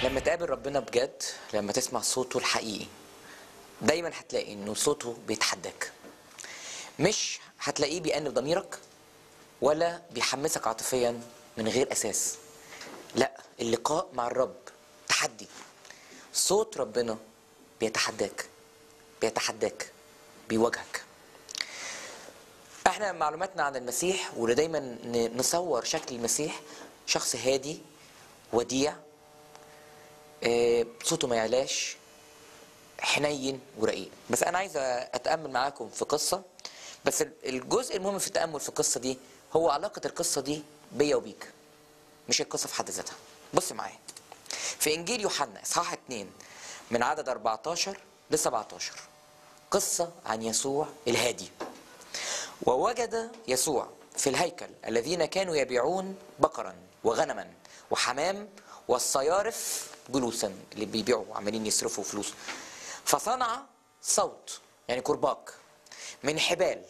لما تقابل ربنا بجد لما تسمع صوته الحقيقي دايما هتلاقي انه صوته بيتحداك مش هتلاقيه بيأنب ضميرك ولا بيحمسك عاطفيا من غير اساس لا اللقاء مع الرب تحدي صوت ربنا بيتحداك بيتحداك بيواجهك احنا معلوماتنا عن المسيح واللي دايما ن- نصور شكل المسيح شخص هادي وديع آه، صوته ما يعلاش حنين ورقيق بس انا عايز اتامل معاكم في قصه بس الجزء المهم في التامل في القصه دي هو علاقه القصه دي بيا وبيك مش القصه في حد ذاتها بص معايا في انجيل يوحنا اصحاح 2 من عدد 14 ل 17 قصه عن يسوع الهادي ووجد يسوع في الهيكل الذين كانوا يبيعون بقرا وغنما وحمام والصيارف جلوسا اللي بيبيعوا عمالين يصرفوا فلوس فصنع صوت يعني كرباج من حبال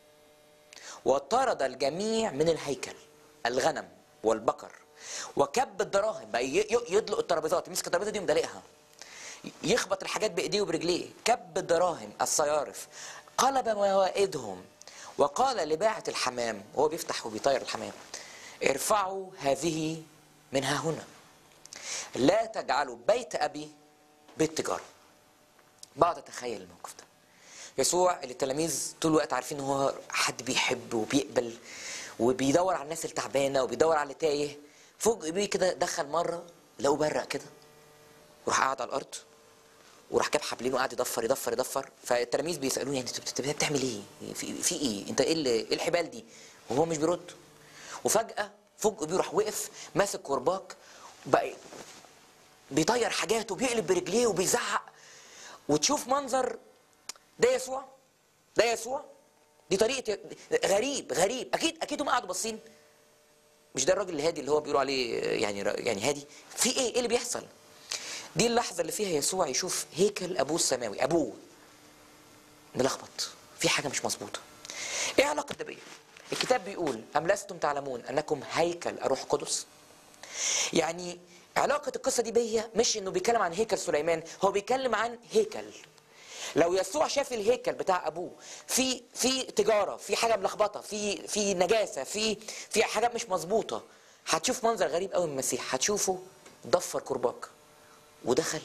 وطرد الجميع من الهيكل الغنم والبقر وكب الدراهم بقى ي- ي- يدلق الترابيزات يمسك الترابيزه دي ومدلقها يخبط الحاجات بايديه وبرجليه كب الدراهم الصيارف قلب موائدهم وقال لباعة الحمام وهو بيفتح وبيطير الحمام ارفعوا هذه من ها هنا لا تجعلوا بيت ابي بيت تجاره بقعد اتخيل الموقف ده يسوع اللي التلاميذ طول الوقت عارفين ان هو حد بيحب وبيقبل وبيدور على الناس التعبانه وبيدور على اللي تايه فوق بيه كده دخل مره لقوه برق كده وراح قاعد على الارض وراح جاب حبلين وقعد يضفر يضفر يضفر فالتلاميذ بيسالوني انت بت- بت- بتعمل ايه؟ في, في ايه؟ انت ايه اللي- ايه الحبال دي؟ وهو مش بيرد وفجاه فوق بيه راح وقف ماسك كرباج بقى بيطير حاجات وبيقلب برجليه وبيزعق وتشوف منظر ده يسوع ده يسوع دي طريقه غريب غريب اكيد اكيد هم قعدوا باصين مش ده الراجل الهادي اللي هو بيقولوا عليه يعني يعني هادي في ايه ايه اللي بيحصل دي اللحظه اللي فيها يسوع يشوف هيكل ابوه السماوي ابوه ملخبط في حاجه مش مظبوطه ايه علاقه ده بيا الكتاب بيقول ام لستم تعلمون انكم هيكل الروح القدس يعني علاقة القصة دي بيا مش انه بيتكلم عن هيكل سليمان هو بيتكلم عن هيكل لو يسوع شاف الهيكل بتاع ابوه في في تجارة في حاجة ملخبطة في في نجاسة في في حاجات مش مظبوطة هتشوف منظر غريب قوي من المسيح هتشوفه ضفر كرباج ودخل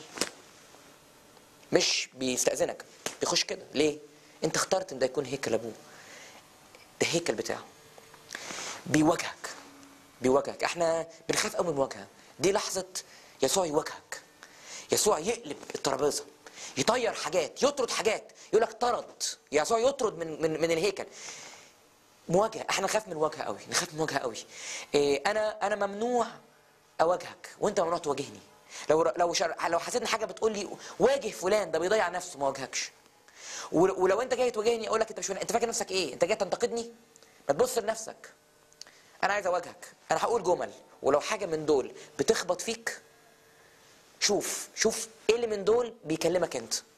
مش بيستأذنك بيخش كده ليه؟ انت اخترت ان ده يكون هيكل ابوه ده هيكل بتاعه بيواجهك بيواجهك احنا بنخاف قوي من المواجهه دي لحظه يسوع يواجهك يسوع يقلب الترابيزه يطير حاجات يطرد حاجات يقول لك طرد يسوع يطرد من من من الهيكل مواجهه احنا نخاف من المواجهه قوي نخاف من المواجهه قوي إيه انا انا ممنوع اواجهك وانت ممنوع تواجهني لو لو شر... لو حسيت ان حاجه بتقول لي واجه فلان ده بيضيع نفسه ما واجهكش ول- ولو انت جاي تواجهني اقول لك انت مش انت فاكر نفسك ايه انت جاي تنتقدني ما تبص لنفسك انا عايز اواجهك انا هقول جمل ولو حاجه من دول بتخبط فيك شوف شوف ايه اللي من دول بيكلمك انت